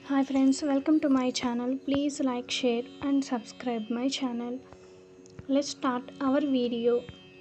hi friends welcome to my channel please like share and subscribe my channel let start our video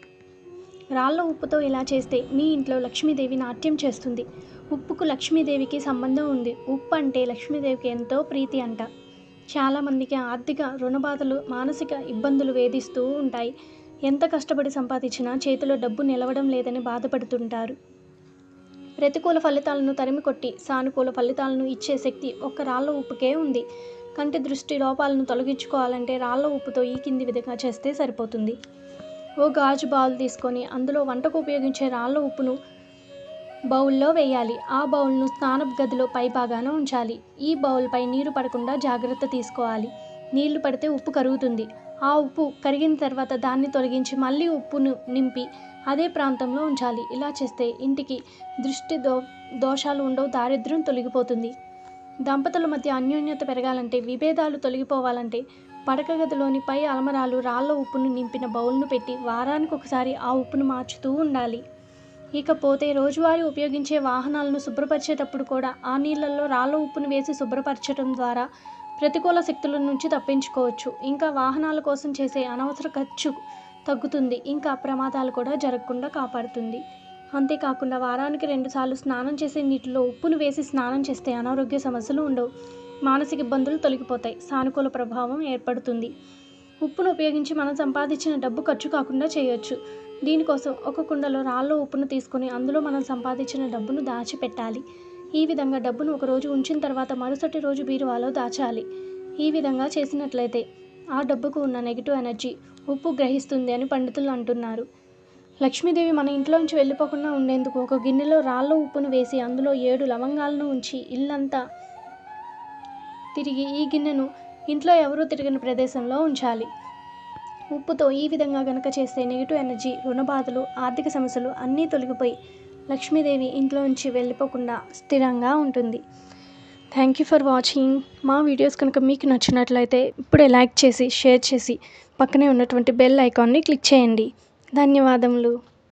రాళ్ళ ఉప్పుతో ఇలా చేస్తే మీ ఇంట్లో లక్ష్మీదేవి నాట్యం చేస్తుంది ఉప్పుకు లక్ష్మీదేవికి సంబంధం ఉంది ఉప్పు అంటే లక్ష్మీదేవికి ఎంతో ప్రీతి అంట చాలామందికి ఆర్థిక రుణబాధలు మానసిక ఇబ్బందులు వేధిస్తూ ఉంటాయి ఎంత కష్టపడి సంపాదించినా చేతిలో డబ్బు నిలవడం లేదని బాధపడుతుంటారు ప్రతికూల ఫలితాలను తరిమికొట్టి సానుకూల ఫలితాలను ఇచ్చే శక్తి ఒక్క రాళ్ళ ఉప్పుకే ఉంది కంటి దృష్టి లోపాలను తొలగించుకోవాలంటే రాళ్ళ ఉప్పుతో ఈ కింది విధంగా చేస్తే సరిపోతుంది ఓ గాజు బౌల్ తీసుకొని అందులో వంటకు ఉపయోగించే రాళ్ళ ఉప్పును బౌల్లో వేయాలి ఆ బౌల్ను స్నానపు గదిలో పై భాగాన ఉంచాలి ఈ బౌల్పై నీరు పడకుండా జాగ్రత్త తీసుకోవాలి నీళ్లు పడితే ఉప్పు కరుగుతుంది ఆ ఉప్పు కరిగిన తర్వాత దాన్ని తొలగించి మళ్ళీ ఉప్పును నింపి అదే ప్రాంతంలో ఉంచాలి ఇలా చేస్తే ఇంటికి దృష్టి దో దోషాలు ఉండవు దారిద్ర్యం తొలగిపోతుంది దంపతుల మధ్య అన్యోన్యత పెరగాలంటే విభేదాలు తొలగిపోవాలంటే పడక గదిలోని పై అలమరాలు రాళ్ళ ఉప్పును నింపిన బౌల్ను పెట్టి వారానికి ఒకసారి ఆ ఉప్పును మార్చుతూ ఉండాలి ఇకపోతే రోజువారీ ఉపయోగించే వాహనాలను శుభ్రపరిచేటప్పుడు కూడా ఆ నీళ్ళల్లో రాళ్ళ ఉప్పును వేసి శుభ్రపరచడం ద్వారా ప్రతికూల శక్తుల నుంచి తప్పించుకోవచ్చు ఇంకా వాహనాల కోసం చేసే అనవసర ఖర్చు తగ్గుతుంది ఇంకా ప్రమాదాలు కూడా జరగకుండా కాపాడుతుంది అంతేకాకుండా వారానికి రెండుసార్లు స్నానం చేసే నీటిలో ఉప్పును వేసి స్నానం చేస్తే అనారోగ్య సమస్యలు ఉండవు మానసిక ఇబ్బందులు తొలగిపోతాయి సానుకూల ప్రభావం ఏర్పడుతుంది ఉప్పును ఉపయోగించి మనం సంపాదించిన డబ్బు ఖర్చు కాకుండా చేయొచ్చు దీనికోసం ఒక కుండలో రాళ్ళ ఉప్పును తీసుకొని అందులో మనం సంపాదించిన డబ్బును దాచిపెట్టాలి ఈ విధంగా డబ్బును ఒక రోజు ఉంచిన తర్వాత మరుసటి రోజు బీరువాలో దాచాలి ఈ విధంగా చేసినట్లయితే ఆ డబ్బుకు ఉన్న నెగిటివ్ ఎనర్జీ ఉప్పు గ్రహిస్తుంది అని పండితులు అంటున్నారు లక్ష్మీదేవి మన ఇంట్లోంచి వెళ్ళిపోకుండా ఉండేందుకు ఒక గిన్నెలో రాళ్ళ ఉప్పును వేసి అందులో ఏడు లవంగాలను ఉంచి ఇల్లంతా తిరిగి ఈ గిన్నెను ఇంట్లో ఎవరూ తిరగని ప్రదేశంలో ఉంచాలి ఉప్పుతో ఈ విధంగా గనక చేస్తే నెగిటివ్ ఎనర్జీ రుణబాధలు ఆర్థిక సమస్యలు అన్నీ తొలగిపోయి లక్ష్మీదేవి ఇంట్లో నుంచి వెళ్ళిపోకుండా స్థిరంగా ఉంటుంది థ్యాంక్ యూ ఫర్ వాచింగ్ మా వీడియోస్ కనుక మీకు నచ్చినట్లయితే ఇప్పుడే లైక్ చేసి షేర్ చేసి పక్కనే ఉన్నటువంటి బెల్ ఐకాన్ని క్లిక్ చేయండి ధన్యవాదములు